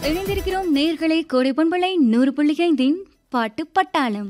இணைந்திருக்கிறோம் நேர்களை கோடை பண்பலை நூறு புள்ளி ஐந்தின் பாட்டு பட்டாளம்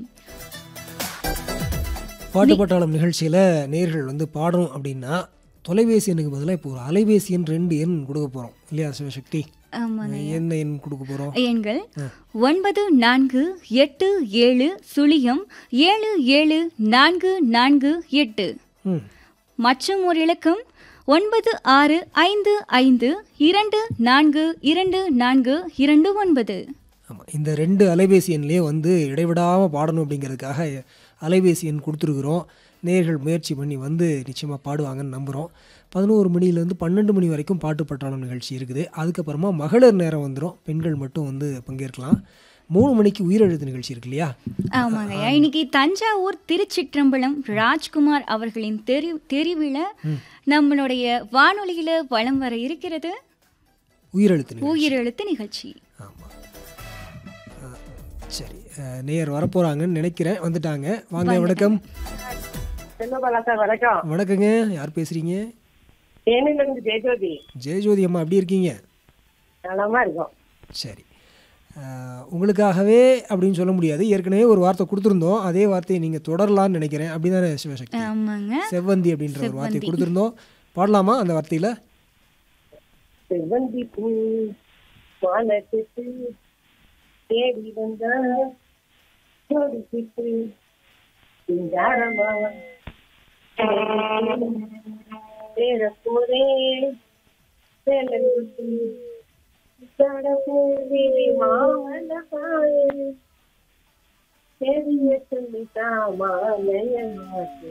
பாட்டு பட்டாளம் நிகழ்ச்சியில் நேர்கள் வந்து பாடணும் அப்படின்னா தொலைபேசி எண்ணுக்கு பதிலாக இப்போ ஒரு அலைபேசி எண் ரெண்டு எண் கொடுக்க போகிறோம் இல்லையா சிவசக்தி ஆமாங்க என்ன எண் கொடுக்க போகிறோம் எண்கள் ஒன்பது நான்கு எட்டு ஏழு சுழியம் ஏழு ஏழு நான்கு நான்கு எட்டு ம் மற்றும் ஒரு இலக்கம் ஒன்பது ஆறு ஐந்து ஐந்து இரண்டு நான்கு இரண்டு நான்கு இரண்டு ஒன்பது ஆமாம் இந்த ரெண்டு அலைபேசி எண்லேயே வந்து இடைவிடாமல் பாடணும் அப்படிங்கிறதுக்காக அலைபேசி எண் கொடுத்துருக்குறோம் நேர்கள் முயற்சி பண்ணி வந்து நிச்சயமாக பாடுவாங்கன்னு நம்புகிறோம் பதினோரு மணிலேருந்து பன்னெண்டு மணி வரைக்கும் பாட்டு பட்டாளம் நிகழ்ச்சி இருக்குது அதுக்கப்புறமா மகளிர் நேரம் வந்துடும் பெண்கள் மட்டும் வந்து பங்கேற்கலாம் மூணு மணிக்கு உயிரெழுத்து நிகழ்ச்சி இருக்கு இல்லையா ஆமாங்கய்யா இன்னைக்கு தஞ்சாவூர் திருச்சிற்றம்பலம் ராஜ்குமார் அவர்களின் தெரி தெரிவில நம்மளுடைய வானொலியில வலம் வர இருக்கிறது உயிரெழுத்து நிகழ்ச்சி உயிரெழுத்து நிகழ்ச்சி ஆமாம் சரி அஹ், நேயர் வரப்போகிறாங்கன்னு நினைக்கிறேன் வந்துட்டாங்க வாங்க வணக்கம் செல்லபாலா சார் வணக்கம் வணக்கங்க யார் பேசுகிறீங்க தேனில இருந்து ஜெயஜோதி ஜெயஜோதி அம்மா எப்படி இருக்கீங்க நலமா இருக்கும் சரி அஹ், உங்களுக்காகவே அப்படின்னு சொல்ல முடியாது ஏற்கனவே ஒரு வார்த்தை கொடுத்துருந்தோம் அதே வார்த்தையை நீங்கள் தொடரலாம்னு நினைக்கிறேன் அப்படி தானே சிவசக்தி ஆமாங்க செவ்வந்தி அப்படின்ற ஒரு வார்த்தையை கொடுத்துருந்தோம் பாடலாமா அந்த வார்த்தையில் செவ்வந்தி பூ வானத்துக்கு தேடி வந்த ஜோடிக்கிட்டு சிங்காரமா பேர போரே சேலங்குட்டி சடபூரி மாமல்ல பாயே பெரிய சொல்லிட்டா மாலைய மாட்டு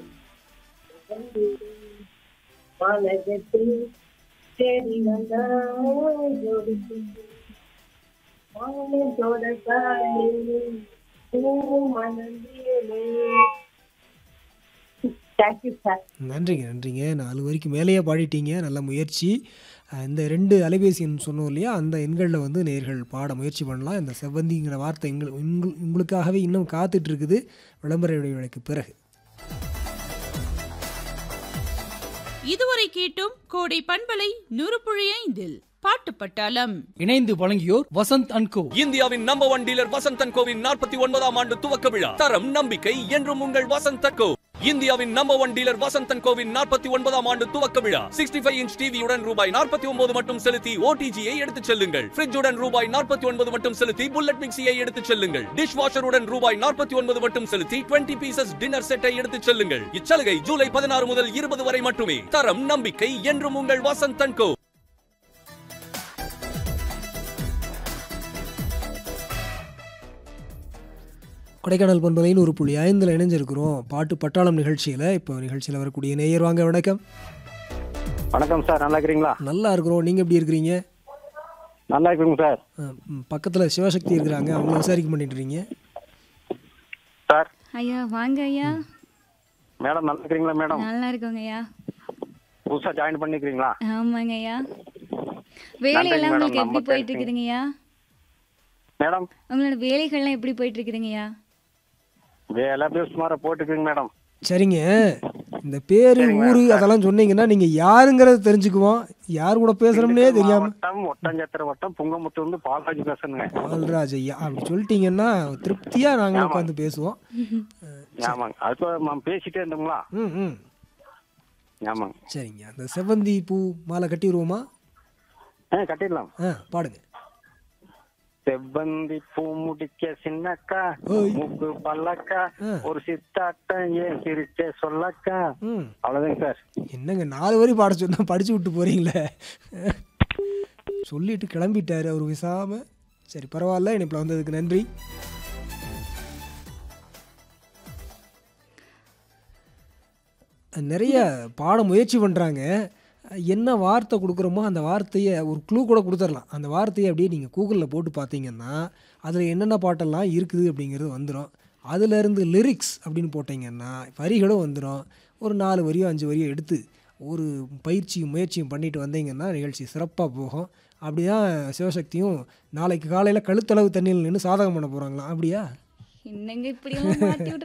மாலகத்தில் தேடி வந்தா ஜோடிக்கு மாலத்தோட காலே பூ மணந்தேனே தேங்க்யூ சார் நன்றிங்க நன்றிங்க நாலு வரைக்கும் மேலேயே பாடிட்டீங்க நல்ல முயற்சி அஹ், இந்த ரெண்டு அலைபேசி எண் சொன்னோம் இல்லையா அந்த எண்களில் வந்து நேர்கள் பாட முயற்சி பண்ணலாம் இந்த செவ்வந்திங்கிற வார்த்தை எங்கள் உங்கள் உங்களுக்காகவே இன்னும் காத்துட்டு இருக்குது விளம்பர இடைவேளைக்கு பிறகு இதுவரை கேட்டும் கோடை பண்பலை நூறு புள்ளி ஐந்தில் பாட்டு பட்டாளம் இணைந்து வழங்கியோர் வசந்த் அண்ட் கோ இந்தியாவின் நம்பர் ஒன் டீலர் வசந்தன் கோவின் நாற்பத்தி ஒன்பதாம் ஆண்டு துவக்க விழா தரம் நம்பிக்கை என்றும் உங்கள் வசந்தன் கோ இந்தியாவின் நம்பர் ஒன் டீலர் வசந்தன் கோவின் நாற்பத்தி ஒன்பதாம் ஆண்டு துவக்க விழா சிக்ஸ்டி ஃபைவ் இன்ச் டிவியுடன் ரூபாய் நாற்பத்தி ஒன்பது மட்டும் செலுத்தி ஓடிஜியை எடுத்துச் செல்லுங்கள் ஃப்ரிட்ஜுடன் ரூபாய் நாற்பத்தி ஒன்பது மட்டும் செலுத்தி புல்லட் மிக்சியை எடுத்துச் செல்லுங்கள் டிஷ் வாஷருடன் ரூபாய் நாற்பத்தி ஒன்பது மட்டும் செலுத்தி டுவெண்ட்டி பீசஸ் டின்னர் செட்டை எடுத்துச் செல்லுங்கள் இச்சலுகை ஜூலை பதினாறு முதல் இருபது வரை மட்டுமே தரம் நம்பிக்கை என்றும் உங்கள் வசந்தன் கோ கொடைக்கானல் பண்பலைன்னு ஒரு புள்ளி ஐந்தில் இணைஞ்சிருக்கிறோம் பாட்டு பட்டாளம் நிகழ்ச்சியில் இப்போ நிகழ்ச்சியில் வரக்கூடிய நேயர் வாங்க வணக்கம் வணக்கம் சார் நல்லா இருக்கிறீங்களா நல்லா இருக்கிறோம் நீங்கள் எப்படி இருக்கிறீங்க நல்லா இருக்குங்க சார் பக்கத்தில் சிவசக்தி இருக்கிறாங்க அவங்க விசாரிக்க பண்ணிட்டு இருக்கீங்க சார் ஐயா வாங்க ஐயா மேடம் நல்லா இருக்கிறீங்களா மேடம் நல்லா இருக்கோங்க ஐயா புதுசா ஜாயின் பண்ணிக்கிறீங்களா ஆமாங்க ஐயா வேலையெல்லாம் மேடம், உங்களுக்கு எப்படி நம்ம போயிட்டு இருக்குதுங்க ஐயா மேடம் உங்களோட வேலைகள்லாம் எப்படி போயிட்டு இருக்குதுங்க ஐயா வேலை அப்படியே சுமாரா போட்டுக்குங்க மேடம் சரிங்க இந்த பேரு ஊரு அதெல்லாம் சொன்னீங்கன்னா நீங்கள் யாருங்கிறத தெரிஞ்சுக்குவோம் யார் கூட பேசுகிறோம்னே தெரியாமல் வட்டம் ஒட்டஞ்சத்திர வட்டம் புங்கமுத்து வந்து பாலாஜி பேசுறேங்க பால்ராஜ் ஐயா அப்படி சொல்லிட்டீங்கன்னா திருப்தியாக நாங்கள் உட்காந்து பேசுவோம் ஆமாங்க அதுக்கு நாம் பேசிட்டே இருந்தோங்களா ம் ம் ஆமாங்க சரிங்க அந்த செவ்வந்தி பூ மாலை கட்டிடுவோமா ஆ கட்டிடலாம் ஆ பாடுங்க செவ்வந்தி பூ முடிக்க சின்னக்கா ஓய். மூக்கு பல்லக்கா ஆ. ஒரு சித்தாட்டம் ஏன் சிரிச்ச சொல்லக்கா ம் அவ்வளவுதாங்க சார் என்னங்க நாலு வரி பாட சொன்னா படிச்சு விட்டு போறீங்களே சொல்லிட்டு கிளம்பிட்டாரு அவர் விசாம சரி பரவாயில்ல இனிப்பில் வந்ததுக்கு நன்றி நிறைய பாட முயற்சி பண்ணுறாங்க என்ன வார்த்தை கொடுக்குறோமோ அந்த வார்த்தையை ஒரு க்ளூ கூட கொடுத்துடலாம் அந்த வார்த்தையை அப்படியே நீங்கள் கூகுளில் போட்டு பார்த்தீங்கன்னா அதில் என்னென்ன பாட்டெல்லாம் இருக்குது அப்படிங்கிறது வந்துடும் அதிலேருந்து லிரிக்ஸ் அப்படின்னு போட்டிங்கன்னா வரிகளும் வந்துடும் ஒரு நாலு வரியோ அஞ்சு வரியோ எடுத்து ஒரு பயிற்சியும் முயற்சியும் பண்ணிட்டு வந்தீங்கன்னா நிகழ்ச்சி சிறப்பாக போகும் அப்படி தான் சிவசக்தியும் நாளைக்கு காலையில் கழுத்தளவு தண்ணியில் நின்று சாதகம் பண்ண போகிறாங்களாம் அப்படியா என்னங்க இப்படி எல்லாம் மாட்டி விட்டு